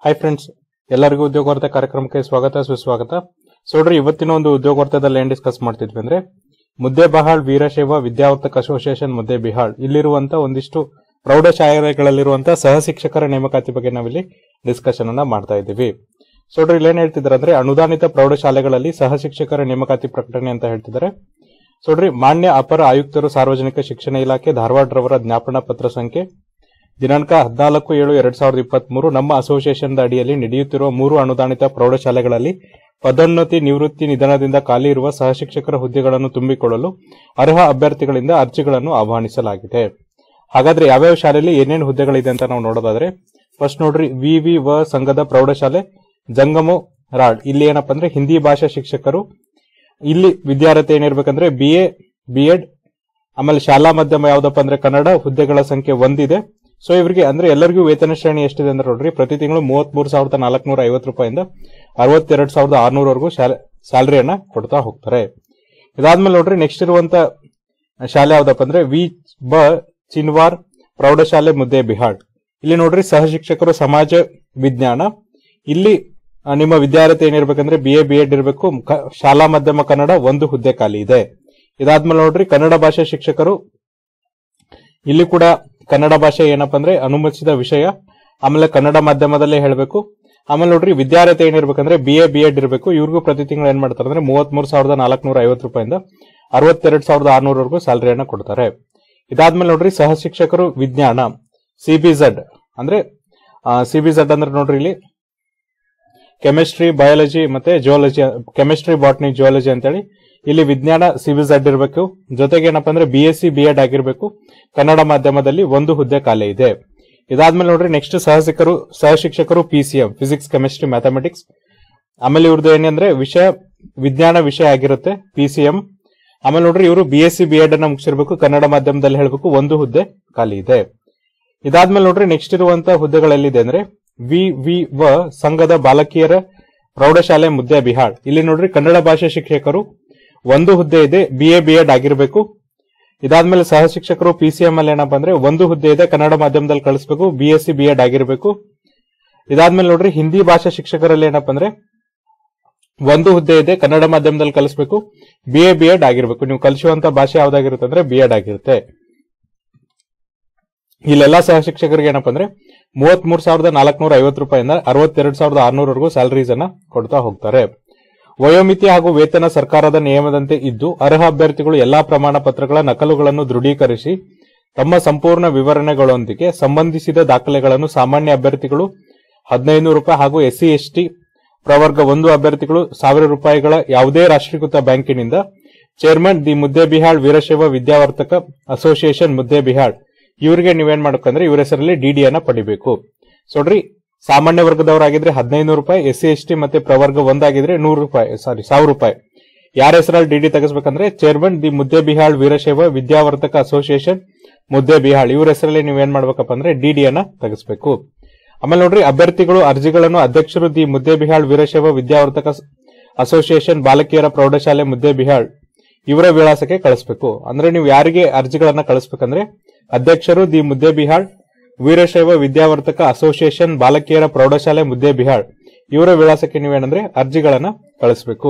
hi friends ಎಲ್ಲರಿಗೂ ಉದ್ಯೋಗ ವಾರ್ತೆ ಕಾರ್ಯಕ್ರಮಕ್ಕೆ ಸ್ವಾಗತ ಸುಸ್ವಾಗತ ಸೊ ನೋಡ್ರಿ ಇವತ್ತಿನ ಒಂದು ಉದ್ಯೋಗ ವಾರ್ತೆದಲ್ಲಿ ಏನ್ ಡಿಸ್ಕಸ್ ಮಾಡ್ತಿದ್ವಿ ಅಂದ್ರೆ ಮುದ್ದೆಬಹಾಳ್ ವೀರಶೈವ ವಿದ್ಯಾವರ್ತಕ ಅಸೋಸಿಯೇಷನ್ ಮುದ್ದೆ ಬಿಹಾಳ್ ಇಲ್ಲಿರುವಂತ ಒಂದಿಷ್ಟು ಪ್ರೌಢಶಾಲೆಗಳಲ್ಲಿರುವಂತ ಸಹ ಶಿಕ್ಷಕರ ನೇಮಕಾತಿ ಬಗ್ಗೆ ನಾವಿಲ್ಲಿ ಡಿಸ್ಕಷನ್ ಅನ್ನ ಮಾಡ್ತಾ ಇದ್ದೀವಿ ಸೊ ನೋಡ್ರಿ ಇಲ್ಲಿ ಏನ್ ಹೇಳ್ತಿದ್ದಾರೆ ಅಂದ್ರೆ ಅನುದಾನಿತ ಪ್ರೌಢಶಾಲೆಗಳಲ್ಲಿ ಸಹ ಶಿಕ್ಷಕರ ನೇಮಕಾತಿ ಪ್ರಕಟಣೆ ಅಂತ ಹೇಳ್ತಿದ್ದಾರೆ ಸೊ ನೋಡ್ರಿ ಮಾನ್ಯ ಅಪರ ಆಯುಕ್ತರು ಸಾರ್ವಜನಿಕ ಶಿಕ್ಷಣ ಇಲಾಖೆ ಧಾರವಾಡರವರ ಜ್ಞಾಪನಾ ಪತ್ರ ಸಂಖ್ಯೆ ದಿನಾಂಕ ಹದಿನಾಲ್ಕು ಏಳು ಎರಡ್ ಸಾವಿರದ ಇಪ್ಪತ್ತ್ ಮೂರು ನಮ್ಮ ಅಸೋಸಿಯೇಷನ್ ಅಡಿಯಲ್ಲಿ ನಡೆಯುತ್ತಿರುವ ಮೂರು ಅನುದಾನಿತ ಪ್ರೌಢಶಾಲೆಗಳಲ್ಲಿ ಪದೋನ್ನತಿ ನಿವೃತ್ತಿ ನಿಧನದಿಂದ ಖಾಲಿ ಇರುವ ಸಹ ಶಿಕ್ಷಕರ ಹುದ್ದೆಗಳನ್ನು ತುಂಬಿಕೊಳ್ಳಲು ಅರ್ಹ ಅಭ್ಯರ್ಥಿಗಳಿಂದ ಅರ್ಜಿಗಳನ್ನು ಆಹ್ವಾನಿಸಲಾಗಿದೆ ಹಾಗಾದ್ರೆ ಯಾವ್ಯಾವ ಶಾಲೆಯಲ್ಲಿ ಏನೇನು ಹುದ್ದೆಗಳಿದೆ ಅಂತ ನಾವು ನೋಡೋದಾದ್ರೆ ಫಸ್ಟ್ ನೋಡ್ರಿ ವಿ ವಿ ವ ಸಂಘದ ಪ್ರೌಢಶಾಲೆ ಜಂಗಮು ರಾಡ್ ಇಲ್ಲಿ ಏನಪ್ಪಾ ಅಂದ್ರೆ ಹಿಂದಿ ಭಾಷಾ ಶಿಕ್ಷಕರು ಇಲ್ಲಿ ವಿದ್ಯಾರ್ಥಿ ಏನಿರ್ಬೇಕಂದ್ರೆ ಬಿ ಎ ಬಿ ಎಡ್ ಆಮೇಲೆ ಶಾಲಾ ಮಾಧ್ಯಮ ಯಾವ್ದಪ್ಪ ಅಂದ್ರೆ ಕನ್ನಡ ಹುದ್ದೆಗಳ ಸಂಖ್ಯೆ ಒಂದಿದೆ ಸೊ ಇವರಿಗೆ ಅಂದ್ರೆ ಎಲ್ಲರಿಗೂ ವೇತನ ಶ್ರೇಣಿ ಎಷ್ಟಿದೆ ಅಂದ್ರೆ ನೋಡ್ರಿ ಪ್ರತಿ ತಿಂಗಳು ಮೂವತ್ಮೂರು ಸಾವಿರದ ನಾಲ್ಕನೂರ ಐವತ್ತು ರೂಪಾಯಿಂದ ಅರವತ್ತೆರಡು ಸಾವಿರದ ಆರ್ನೂರವರೆಗೂ ಸ್ಯಾಲರಿಯನ್ನ ಕೊಡ್ತಾ ಹೋಗ್ತಾರೆ ಇದಾದ್ಮೇಲೆ ನೋಡ್ರಿ ನೆಕ್ಸ್ಟ್ ಇರುವಂತ ಶಾಲೆ ಯಾವ್ದಪ್ಪ ಅಂದ್ರೆ ವಿ ಬ ಚಿನ್ವಾರ್ ಪ್ರೌಢಶಾಲೆ ಮುದ್ದೆ ಬಿಹಾಳ್ ಇಲ್ಲಿ ನೋಡ್ರಿ ಸಹ ಶಿಕ್ಷಕರು ಸಮಾಜ ವಿಜ್ಞಾನ ಇಲ್ಲಿ ಆ, ನಿಮ್ಮ ವಿದ್ಯಾರ್ಥಿ ಏನಿರ್ಬೇಕಂದ್ರೆ ಬಿ ಎ ಬಿ ಎಡ್ ಇರಬೇಕು ಶಾಲಾ ಮಾಧ್ಯಮ ಕನ್ನಡ ಒಂದು ಹುದ್ದೆ ಖಾಲಿ ಇದೆ ಇದಾದ್ಮೇಲೆ ನೋಡ್ರಿ ಕನ್ನಡ ಭಾಷೆ ಶಿಕ್ಷಕರು ಇಲ್ಲಿ ಕೂಡ ಕನ್ನಡ ಭಾಷೆ ಏನಪ್ಪಾ ಅಂದ್ರೆ ಅನುಮತಿಸಿದ ವಿಷಯ ಆಮೇಲೆ ಕನ್ನಡ ಮಾಧ್ಯಮದಲ್ಲೇ ಹೇಳಬೇಕು ಆಮೇಲೆ ನೋಡ್ರಿ ವಿದ್ಯಾರ್ಥಿ ಏನಿರ್ಬೇಕಂದ್ರೆ ಬಿ ಎ ಬಿ ಎಡ್ ಇರಬೇಕು ಇವ್ರಿಗೂ ಪ್ರತಿ ತಿಂಗಳು ಏನ್ ಮಾಡ್ತಾರೆ ಅಂದ್ರೆ ಮೂವತ್ಮೂರು ಸಾವಿರದ ನಾಲ್ಕನೂರ ಐವತ್ತು ರೂಪಾಯಿಂದ ಅರವತ್ತೆರಡು ಸಾವಿರದ ಆರ್ನೂರವರೆಗೂ ಸ್ಯಾಲರಿಯನ್ನ ಕೊಡ್ತಾರೆ ಇದಾದ್ಮೇಲೆ ನೋಡ್ರಿ ಸಹ ಶಿಕ್ಷಕರು ವಿಜ್ಞಾನ ಸಿಬಿಝಡ್ ಅಂದ್ರೆ ಸಿಬಿಝಡ್ ಅಂದ್ರೆ ನೋಡ್ರಿ ಇಲ್ಲಿ ಕೆಮಿಸ್ಟ್ರಿ ಬಯಾಲಜಿ ಮತ್ತೆ ಜಿಯಾಲಜಿ ಕೆಮಿಸ್ಟ್ರಿ ಬಾಟ್ನಿ ಜಿಯಾಲಜಿ ಅಂತೇಳಿ ಇಲ್ಲಿ ವಿಜ್ಞಾನ ಸಿವಿಝಡ್ ಇರಬೇಕು ಜೊತೆಗೆ ಏನಪ್ಪಾ ಅಂದ್ರೆ B S C B Ed ಆಗಿರ್ಬೇಕು ಕನ್ನಡ ಮಾಧ್ಯಮದಲ್ಲಿ ಒಂದು ಹುದ್ದೆ ಖಾಲಿ ಇದೆ ಇದಾದ್ಮೇಲೆ ನೋಡ್ರಿ ನೆಕ್ಸ್ಟ್ ಸಹ ಶಿಕ್ಷಕರು ಸಹ ಶಿಕ್ಷಕರು P C M physics chemistry mathematics ಆಮೇಲೆ ಇವ್ರದ್ದು ಏನಂದ್ರೆ ವಿಷಯ ವಿಜ್ಞಾನ ವಿಷಯ ಆಗಿರುತ್ತೆ ಪಿ ಸಿ ಎಂ ಆಮೇಲೆ ನೋಡ್ರಿ ಇವರು B S C B Ed ಅನ್ನ ಮುಗಿಸಿರ್ಬೇಕು ಕನ್ನಡ ಮಾಧ್ಯಮದಲ್ಲಿ ಹೇಳಬೇಕು ಒಂದು ಹುದ್ದೆ ಖಾಲಿ ಇದೆ ಇದಾದ್ಮೇಲೆ ನೋಡ್ರಿ ನೆಕ್ಸ್ಟ್ ಇರುವಂತ ಹುದ್ದೆಗಳೆಲ್ಲಿದೆ ಅಂದ್ರೆ ವಿ ವಿ ವ ಸಂಘದ ಬಾಲಕಿಯರ ಪ್ರೌಢಶಾಲೆ ಮುದ್ದೆ ಬಿಹಾಳ್ ಇಲ್ಲಿ ನೋಡ್ರಿ ಕನ್ನಡ ಭಾಷೆ ಶಿಕ್ಷಕರು ಒಂದು ಹುದ್ದೆ ಇದೆ ಬಿ ಎ ಬಿ ಎಡ್ ಆಗಿರ್ಬೇಕು ಇದಾದ್ಮೇಲೆ ಸಹ ಶಿಕ್ಷಕರು ಪಿ ಸಿ ಎಂ ಅಲ್ಲಿ ಏನಪ್ಪಾ ಅಂದ್ರೆ ಒಂದು ಹುದ್ದೆ ಇದೆ ಕನ್ನಡ ಮಾಧ್ಯಮದಲ್ಲಿ ಕಳಿಸ್ಬೇಕು B S C B Ed ಆಗಿರ್ಬೇಕು ಇದಾದ್ಮೇಲೆ ನೋಡ್ರಿ ಹಿಂದಿ ಭಾಷಾ ಶಿಕ್ಷಕರಲ್ಲಿ ಏನಪ್ಪಾ ಅಂದ್ರೆ ಒಂದು ಹುದ್ದೆ ಇದೆ ಕನ್ನಡ ಮಾಧ್ಯಮದಲ್ಲಿ ಕಲಿಸ್ಬೇಕು ಬಿ ಎ ಬಿ ಎಡ್ ಆಗಿರ್ಬೇಕು ನೀವು ಕಲಿಸುವಂತ ಭಾಷೆ ಯಾವ್ದಾಗಿರುತ್ತೆ ಅಂದ್ರೆ ಬಿ ಎಡ್ ಆಗಿರುತ್ತೆ ಇಲ್ಲೆಲ್ಲಾ ಸಹ ಶಿಕ್ಷಕರಿಗೆ ಏನಪ್ಪಾ ಅಂದ್ರೆ ಮೂವತ್ತ್ ಮೂರು ಸಾವಿರದ ನಾಲ್ಕನೂರ ಐವತ್ತು ರೂಪಾಯಿಂದ ಅರವತ್ತೆರಡು ಸಾವಿರದ ಆರ್ನೂರವರೆಗೂ ಸ್ಯಾಲರೀಸ್ ಅನ್ನ ಕೊಡ್ತಾ ಹೋಗ್ತಾರೆ ವಯೋಮಿತಿ ಹಾಗೂ ವೇತನ ಸರ್ಕಾರದ ನಿಯಮದಂತೆ ಇದ್ದು ಅರ್ಹ ಅಭ್ಯರ್ಥಿಗಳು ಎಲ್ಲಾ ಪ್ರಮಾಣ ಪತ್ರಗಳ ನಕಲುಗಳನ್ನು ದೃಢೀಕರಿಸಿ ತಮ್ಮ ಸಂಪೂರ್ಣ ವಿವರಣೆಗಳೊಂದಿಗೆ ಸಂಬಂಧಿಸಿದ ದಾಖಲೆಗಳನ್ನು ಸಾಮಾನ್ಯ ಅಭ್ಯರ್ಥಿಗಳು ಹದಿನೈದು ರೂಪಾಯಿ ಹಾಗೂ ಎಸ್ಸಿ ಎಸ್ಟಿ ಪ್ರವರ್ಗ ಒಂದು ಅಭ್ಯರ್ಥಿಗಳು ಸಾವಿರ ರೂಪಾಯಿಗಳ ಯಾವುದೇ ರಾಷ್ಟ್ರೀಕೃತ ಬ್ಯಾಂಕಿನಿಂದ ಚೇರ್ಮನ್ ದಿ ಮುದ್ದೆ ಬಿಹಾಳ್ ವೀರಶೈವ ವಿದ್ಯಾವರ್ತಕ ಅಸೋಸಿಯೇಷನ್ ಮುದ್ದೆ ಬಿಹಾಳ್ ಇವರಿಗೆ ನೀವೇನ್ ಮಾಡ್ಬೇಕಂದ್ರೆ ಇವ್ರ ಹೆಸರಲ್ಲಿ ಡಿಡಿ ಅನ್ನ ಪಡಿಬೇಕು ಸೊ ನೋಡ್ರಿ ಸಾಮಾನ್ಯ ವರ್ಗದವರಾಗಿದ್ರೆ ಹದಿನೈದು ರೂಪಾಯಿ ಎಸ್ ಸಿ ಎಸ್ ಟಿ ಮತ್ತೆ ಪ್ರವರ್ಗ ಒಂದಾಗಿದ್ರೆ ನೂರು ರೂಪಾಯಿ ಸಾರಿ ಸಾವಿರ ರೂಪಾಯಿ ಯಾರ ಹೆಸರಲ್ಲಿ ಡಿಡಿ ತೆಗೆಸ್ಬೇಕಂದ್ರೆ ಚೇರ್ಮನ್ ದಿ ಮುದ್ದೆ ಬಿಹಾಳ್ ವೀರಶೈವ ವಿದ್ಯಾವರ್ತಕ ಅಸೋಸಿಯೇಷನ್ ಮುದ್ದೆ ಬಿಹಾಳ್ ಇವ್ರ ಹೆಸರಲ್ಲಿ ನೀವೇನ್ ಮಾಡ್ಬೇಕಪ್ಪ ಅಂದ್ರೆ ಡಿಡಿ ಅನ್ನ ತೆಗೆಸ್ಬೇಕು ಆಮೇಲೆ ನೋಡ್ರಿ ಅಭ್ಯರ್ಥಿಗಳು ಅರ್ಜಿಗಳನ್ನು ಅಧ್ಯಕ್ಷರು ದಿ ಮುದ್ದೆ ಬಿಹಾಳ್ ವೀರಶೈವ ವಿದ್ಯಾವರ್ತಕ ಅಸೋಸಿಯೇಷನ್ ಬಾಲಕಿಯರ ಪ್ರೌಢಶಾಲೆ ಮುದ್ದೆ ಬಿಹಾಳ್ ಇವರ ವಿಳಾಸಕ್ಕೆ ಕಳಿಸ್ಬೇಕು ಅಂದ್ರೆ ನೀವು ಯಾರಿಗೆ ಅರ್ಜಿಗಳನ್ನ ಕಳಿಸ್ಬೇಕಂದ್ರೆ ಅಧ್ಯಕ್ಷರು ದಿ ಮುದ್ದೆ ಬಿಹಾಳ್ ವೀರಶೈವ ವಿದ್ಯಾವರ್ತಕ ಅಸೋಸಿಯೇಷನ್ ಬಾಲಕಿಯರ ಪ್ರೌಢಶಾಲೆ ಮುದ್ದೆ ಬಿಹಾಳ್ ಇವರ ವಿಳಾಸಕ್ಕೆ ನೀವೇನಂದ್ರೆ ಅರ್ಜಿಗಳನ್ನ ಕಳಿಸ್ಬೇಕು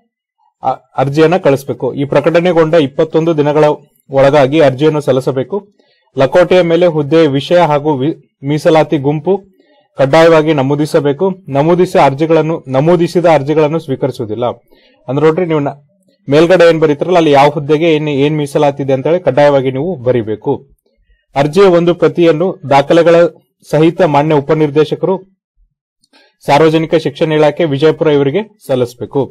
ಆ ಅರ್ಜಿಯನ್ನ ಕಳಿಸ್ಬೇಕು ಈ ಪ್ರಕಟಣೆಗೊಂಡ ಇಪ್ಪತ್ತೊಂದು ದಿನಗಳ ಒಳಗಾಗಿ ಅರ್ಜಿಯನ್ನು ಸಲ್ಲಿಸಬೇಕು ಲಕೋಟೆಯ ಮೇಲೆ ಹುದ್ದೆ ವಿಷಯ ಹಾಗೂ ವಿ- ಮೀಸಲಾತಿ ಗುಂಪು ಕಡ್ಡಾಯವಾಗಿ ನಮೂದಿಸಬೇಕು ನಮೂದಿಸ ಅರ್ಜಿಗಳನ್ನು ನಮೂದಿಸಿದ ಅರ್ಜಿಗಳನ್ನು ಸ್ವೀಕರಿಸುವುದಿಲ್ಲ ಅಂದ್ರೆ ನೋಡ್ರಿ ನೀವು ನ- ಮೇಲ್ಗಡೆ ಏನ್ ಬರೀತಾರಲ್ಲ ಅಲ್ಲಿ ಯಾವ ಹುದ್ದೆಗೆ ಏನ್ ಏನ್ ಮೀಸಲಾತಿ ಇದೆ ಅಂತ ಹೇಳಿ ಕಡ್ಡಾಯವಾಗಿ ನೀವು ಬರೀಬೇಕು ಅರ್ಜಿಯ ಒಂದು ಪ್ರತಿಯನ್ನು ದಾಖಲೆಗಳ ಸಹಿತ ಮಾನ್ಯ ಉಪನಿರ್ದೇಶಕರು ಸಾರ್ವಜನಿಕ ಶಿಕ್ಷಣ ಇಲಾಖೆ ವಿಜಯಪುರ ಇವರಿಗೆ ಸಲ್ಲಿಸಬೇಕು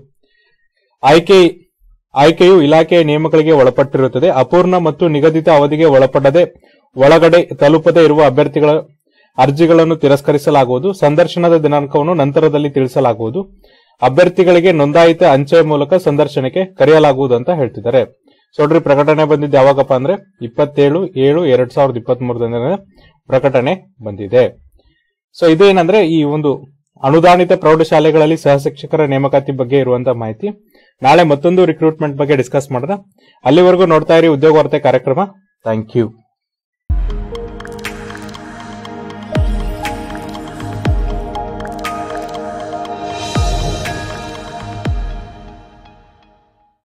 ಆಯ್ಕೆ ಆಯ್ಕೆಯು ಇಲಾಖೆಯ ನಿಯಮಗಳಿಗೆ ಒಳಪಟ್ಟಿರುತ್ತದೆ ಅಪೂರ್ಣ ಮತ್ತು ನಿಗದಿತ ಅವಧಿಗೆ ಒಳಪಡದೆ ಒಳಗಡೆ ತಲುಪದೇ ಇರುವ ಅಭ್ಯರ್ಥಿಗಳ ಅರ್ಜಿಗಳನ್ನು ತಿರಸ್ಕರಿಸಲಾಗುವುದು ಸಂದರ್ಶನದ ದಿನಾಂಕವನ್ನು ನಂತರದಲ್ಲಿ ತಿಳಿಸಲಾಗುವುದು ಅಭ್ಯರ್ಥಿಗಳಿಗೆ ನೋಂದಾಯಿತ ಅಂಚೆಯ ಮೂಲಕ ಸಂದರ್ಶನಕ್ಕೆ ಕರೆಯಲಾಗುವುದು ಅಂತ ಹೇಳ್ತಿದ್ದಾರೆ ಸೊ ನೋಡ್ರಿ ಪ್ರಕಟಣೆ ಬಂದಿದ್ದು ಯಾವಾಗಪ್ಪ ಅಂದ್ರೆ ಇಪ್ಪತ್ತೇಳು ಏಳು ಎರಡ್ ಸಾವಿರದ ಇಪ್ಪತ್ತ್ ಮೂರರಿಂದ ಪ್ರಕಟಣೆ ಬಂದಿದೆ ಸೊ ಇದೇನಂದ್ರೆ ಈ ಒಂದು ಅನುದಾನಿತ ಪ್ರೌಢಶಾಲೆಗಳಲ್ಲಿ ಸಹ ಶಿಕ್ಷಕರ ನೇಮಕಾತಿ ಬಗ್ಗೆ ಇರುವಂತಹ ಮಾಹಿತಿ ನಾಳೆ ಮತ್ತೊಂದು ರಿಕ್ರೂಟ್ಮೆಂಟ್ ಬಗ್ಗೆ ಡಿಸ್ಕಸ್ ಮಾಡೋಣ ಅಲ್ಲಿವರೆಗೂ ನೋಡ್ತಾ ಇರಿ ಉದ್ಯೋಗ ವಾರ್ತೆ ಕಾರ್ಯಕ್ರಮ ಥ್ಯಾಂಕ್ ಯು